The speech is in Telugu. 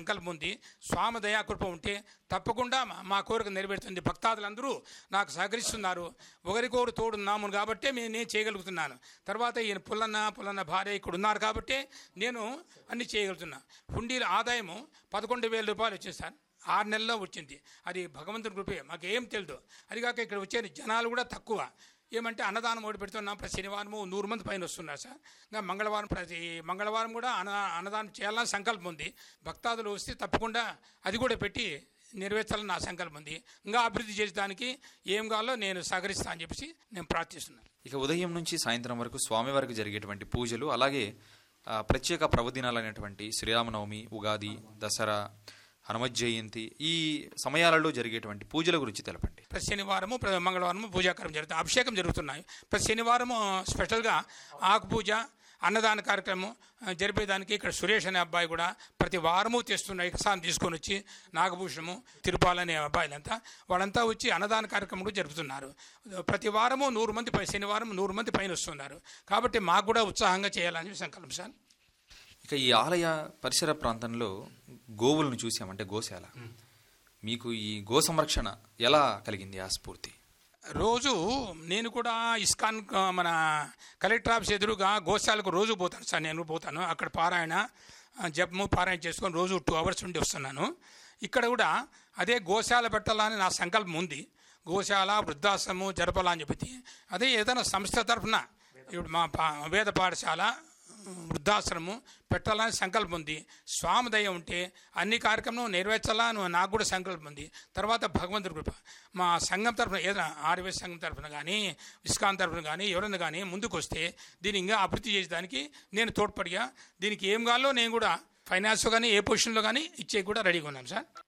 సంకల్పం ఉంది స్వామి దయాకృప ఉంటే తప్పకుండా మా- మా కోరిక నెరవేరుతుంది భక్తాదులందరూ నాకు సహకరిస్తున్నారు ఒకరికొకరు తోడున్నాము కాబట్టే మేము నేను చేయగలుగుతున్నాను తర్వాత ఈయన పుల్లన్న పుల్లన్న భార్య ఇక్కడ ఉన్నారు కాబట్టే నేను అన్ని చేయగలుగుతున్నా హుండీల ఆదాయము పదకొండు వేల రూపాయలు వచ్చింది సార్ ఆరు నెలల్లో వచ్చింది అది భగవంతుని కృపే మాకు ఏం తెలియదు అది కాక ఇక్కడ వచ్చే జనాలు కూడా తక్కువ ఏమంటే అన్నదానం ఒకటి పెడుతున్నాం ప్రతి శనివారము నూరు మంది పైన వస్తున్నారు సార్ ఇంకా మంగళవారం ప్రతి మంగళవారం కూడా అన్న అన్నదానం చేయాలని సంకల్పం ఉంది భక్తాదులు వస్తే తప్పకుండా అది కూడా పెట్టి నెరవేర్చాలని నా సంకల్పం ఉంది ఇంకా అభివృద్ధి చేసేదానికి ఏం కావాలో నేను సహకరిస్తా అని చెప్పేసి నేను ప్రార్థిస్తున్నాను ఇక ఉదయం నుంచి సాయంత్రం వరకు స్వామివారికి జరిగేటువంటి పూజలు అలాగే ఆ, ప్రత్యేక పర్వదినాలు అనేటువంటి శ్రీరామనవమి ఉగాది దసరా హనుమత్ జయంతి ఈ సమయాలలో జరిగేటువంటి పూజల గురించి తెలపండి ప్రతి శనివారము ప్రతి మంగళవారము పూజాకారం జరుగుతుంది అభిషేకం జరుగుతున్నాయి ప్రతి శనివారము స్పెషల్గా ఆకు పూజ అన్నదాన కార్యక్రమం ఆ, జరిపేదానికి ఇక్కడ సురేష్ అనే అబ్బాయి కూడా ప్రతి వారము తెస్తున్న ఎక్సాన్ తీసుకొని వచ్చి నాగభూషణము తిరుపాల అనే అబ్బాయిలంతా వాళ్ళంతా వచ్చి అన్నదాన కార్యక్రమం కూడా జరుపుతున్నారు ప్రతి వారము నూరు మంది పై శనివారం నూరు మంది పైన వస్తున్నారు కాబట్టి మాకు కూడా ఉత్సాహంగా చేయాలని చెప్పి సంకల్పం సార్ ఇక ఈ ఆలయ పరిసర ప్రాంతంలో గోవులను చూసామంటే గోశాల మీకు ఈ గో సంరక్షణ ఎలా కలిగింది ఆ స్ఫూర్తి రోజు నేను కూడా ఇస్కాన్ ఆ, మన కలెక్టర్ ఆఫీస్ ఎదురుగా గోశాలకు రోజు పోతాను సార్ నేను పోతాను అక్కడ పారాయణ ఆ, జపము పారాయణ చేసుకొని రోజు టూ అవర్స్ ఉండి వస్తున్నాను ఇక్కడ కూడా అదే గోశాల పెట్టాలని నా సంకల్పం ఉంది గోశాల వృద్ధాశ్రమం జరపాలని చెప్పి అదే ఏదైనా సంస్థ తరఫున ఇప్పుడు మా పా వేద పాఠశాల వృద్ధాశ్రమం పెట్టాలని సంకల్పం ఉంది స్వామి దయ ఉంటే అన్ని కార్యక్రమం నెరవేర్చాలని నాకు కూడా సంకల్పం ఉంది తర్వాత భగవంతుడి కృప మా సంఘం తరఫున ఏదైనా ఆర్వీఎస్ సంఘం తరఫున కానీ ఇస్కాన్ తరఫున కానీ ఎవరైనా కానీ ముందుకు వస్తే దీన్ని ఇంకా అభివృద్ధి చేసేదానికి నేను తోడ్పడిగా దీనికి ఏం కావాలో నేను కూడా ఫైనాన్స్ కానీ ఏ పొజిషన్లో కానీ ఇచ్చే కూడా రెడీగా ఉన్నాను సార్